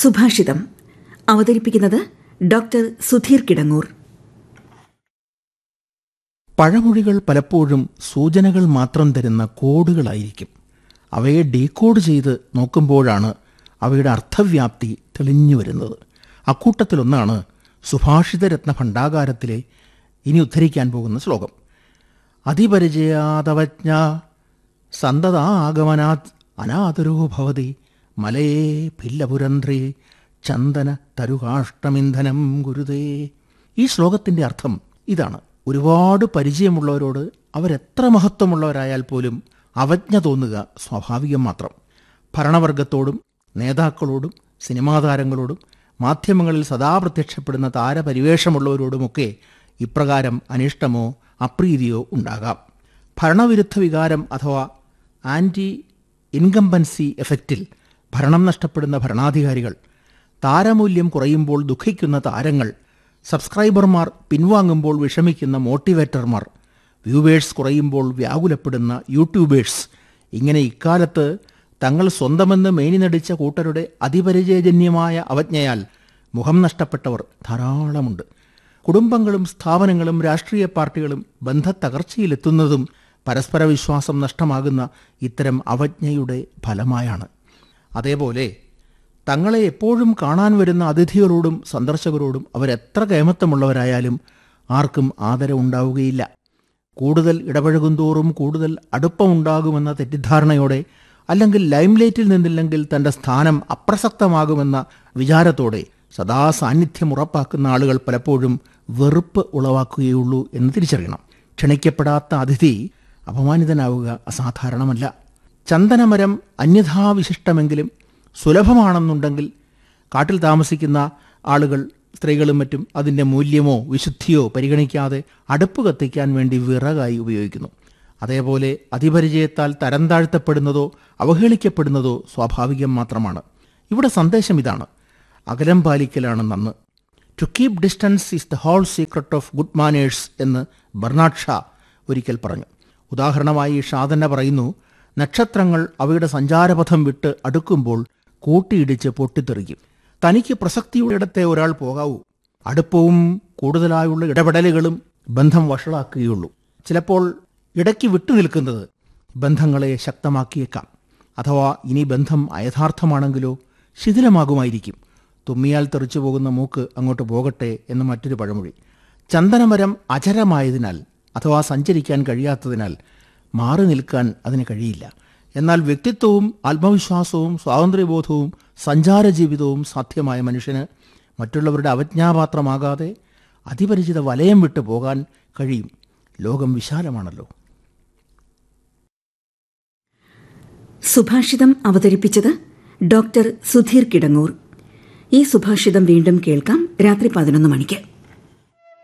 സുഭാഷിതം അവതരിപ്പിക്കുന്നത് ഡോക്ടർ സുധീർ കിടങ്ങൂർ പഴമൊഴികൾ പലപ്പോഴും സൂചനകൾ മാത്രം തരുന്ന കോഡുകളായിരിക്കും അവയെ ഡീകോഡ് ചെയ്ത് നോക്കുമ്പോഴാണ് അവയുടെ അർത്ഥവ്യാപ്തി തെളിഞ്ഞു വരുന്നത് അക്കൂട്ടത്തിലൊന്നാണ് സുഭാഷിതരത്ന ഭണ്ഡാകാരത്തിലെ ഇനി ഉദ്ധരിക്കാൻ പോകുന്ന ശ്ലോകം അതിപരിചയാതവജ്ഞ സന്തതാഗമനാത് അനാതുരോ ഭവതി മലയേ ഭില്ലപുരന്ത്രേ ചന്ദന തരുകാഷ്ടമിന്ധനം ഗുരുതേ ഈ ശ്ലോകത്തിൻ്റെ അർത്ഥം ഇതാണ് ഒരുപാട് പരിചയമുള്ളവരോട് അവരെത്ര മഹത്വമുള്ളവരായാൽ പോലും അവജ്ഞ തോന്നുക സ്വാഭാവികം മാത്രം ഭരണവർഗത്തോടും നേതാക്കളോടും സിനിമാ താരങ്ങളോടും മാധ്യമങ്ങളിൽ സദാ പ്രത്യക്ഷപ്പെടുന്ന താരപരിവേഷമുള്ളവരോടുമൊക്കെ ഇപ്രകാരം അനിഷ്ടമോ അപ്രീതിയോ ഉണ്ടാകാം ഭരണവിരുദ്ധ വികാരം അഥവാ ആൻറ്റി ഇൻകംബൻസി എഫക്റ്റിൽ ഭരണം നഷ്ടപ്പെടുന്ന ഭരണാധികാരികൾ താരമൂല്യം കുറയുമ്പോൾ ദുഃഖിക്കുന്ന താരങ്ങൾ സബ്സ്ക്രൈബർമാർ പിൻവാങ്ങുമ്പോൾ വിഷമിക്കുന്ന മോട്ടിവേറ്റർമാർ വ്യൂവേഴ്സ് കുറയുമ്പോൾ വ്യാകുലപ്പെടുന്ന യൂട്യൂബേഴ്സ് ഇങ്ങനെ ഇക്കാലത്ത് തങ്ങൾ സ്വന്തമെന്ന് മേനി നടിച്ച കൂട്ടരുടെ അതിപരിചയജന്യമായ അവജ്ഞയാൽ മുഖം നഷ്ടപ്പെട്ടവർ ധാരാളമുണ്ട് കുടുംബങ്ങളും സ്ഥാപനങ്ങളും രാഷ്ട്രീയ പാർട്ടികളും ബന്ധത്തകർച്ചയിലെത്തുന്നതും പരസ്പര വിശ്വാസം നഷ്ടമാകുന്ന ഇത്തരം അവജ്ഞയുടെ ഫലമായാണ് അതേപോലെ തങ്ങളെ എപ്പോഴും കാണാൻ വരുന്ന അതിഥികളോടും സന്ദർശകരോടും അവരെത്ര കേമത്തമുള്ളവരായാലും ആർക്കും ആദരവുണ്ടാവുകയില്ല കൂടുതൽ ഇടപഴകുന്തോറും കൂടുതൽ അടുപ്പമുണ്ടാകുമെന്ന തെറ്റിദ്ധാരണയോടെ അല്ലെങ്കിൽ ലൈംലൈറ്റിൽ നിന്നില്ലെങ്കിൽ തൻ്റെ സ്ഥാനം അപ്രസക്തമാകുമെന്ന വിചാരത്തോടെ സദാ സാന്നിധ്യം ഉറപ്പാക്കുന്ന ആളുകൾ പലപ്പോഴും വെറുപ്പ് ഉളവാക്കുകയുള്ളൂ എന്ന് തിരിച്ചറിയണം ക്ഷണിക്കപ്പെടാത്ത അതിഥി അപമാനിതനാവുക അസാധാരണമല്ല ചന്ദനമരം അന്യഥാവിശിഷ്ടമെങ്കിലും സുലഭമാണെന്നുണ്ടെങ്കിൽ കാട്ടിൽ താമസിക്കുന്ന ആളുകൾ സ്ത്രീകളും മറ്റും അതിൻ്റെ മൂല്യമോ വിശുദ്ധിയോ പരിഗണിക്കാതെ അടുപ്പ് കത്തിക്കാൻ വേണ്ടി വിറകായി ഉപയോഗിക്കുന്നു അതേപോലെ അതിപരിചയത്താൽ തരം താഴ്ത്തപ്പെടുന്നതോ അവഹേളിക്കപ്പെടുന്നതോ സ്വാഭാവികം മാത്രമാണ് ഇവിടെ സന്ദേശം ഇതാണ് അകലം പാലിക്കലാണ് നന്ന് to keep distance is the whole secret of good manners എന്ന് ബർണാഡ് ഷാ ഒരിക്കൽ പറഞ്ഞു ഉദാഹരണമായി ഷാ തന്നെ പറയുന്നു നക്ഷത്രങ്ങൾ അവയുടെ സഞ്ചാരപഥം വിട്ട് അടുക്കുമ്പോൾ കൂട്ടിയിടിച്ച് പൊട്ടിത്തെറിക്കും തനിക്ക് പ്രസക്തിയുള്ളിടത്തെ ഒരാൾ പോകാവൂ അടുപ്പവും കൂടുതലായുള്ള ഇടപെടലുകളും ബന്ധം വഷളാക്കുകയുള്ളൂ ചിലപ്പോൾ ഇടയ്ക്ക് വിട്ടുനിൽക്കുന്നത് ബന്ധങ്ങളെ ശക്തമാക്കിയേക്കാം അഥവാ ഇനി ബന്ധം അയഥാർത്ഥമാണെങ്കിലോ ശിഥിലമാകുമായിരിക്കും തുമ്മിയാൽ തെറിച്ചു പോകുന്ന മൂക്ക് അങ്ങോട്ട് പോകട്ടെ എന്ന് മറ്റൊരു പഴമൊഴി ചന്ദനമരം അചരമായതിനാൽ അഥവാ സഞ്ചരിക്കാൻ കഴിയാത്തതിനാൽ മാറി നിൽക്കാൻ അതിന് കഴിയില്ല എന്നാൽ വ്യക്തിത്വവും ആത്മവിശ്വാസവും സ്വാതന്ത്ര്യബോധവും സഞ്ചാര ജീവിതവും സാധ്യമായ മനുഷ്യന് മറ്റുള്ളവരുടെ അവജ്ഞാപാത്രമാകാതെ അതിപരിചിത വലയം വിട്ടു പോകാൻ കഴിയും ലോകം വിശാലമാണല്ലോ സുഭാഷിതം അവതരിപ്പിച്ചത് ഡോക്ടർ സുധീർ കിടങ്ങൂർ ഈ സുഭാഷിതം വീണ്ടും കേൾക്കാം രാത്രി പതിനൊന്ന് മണിക്ക്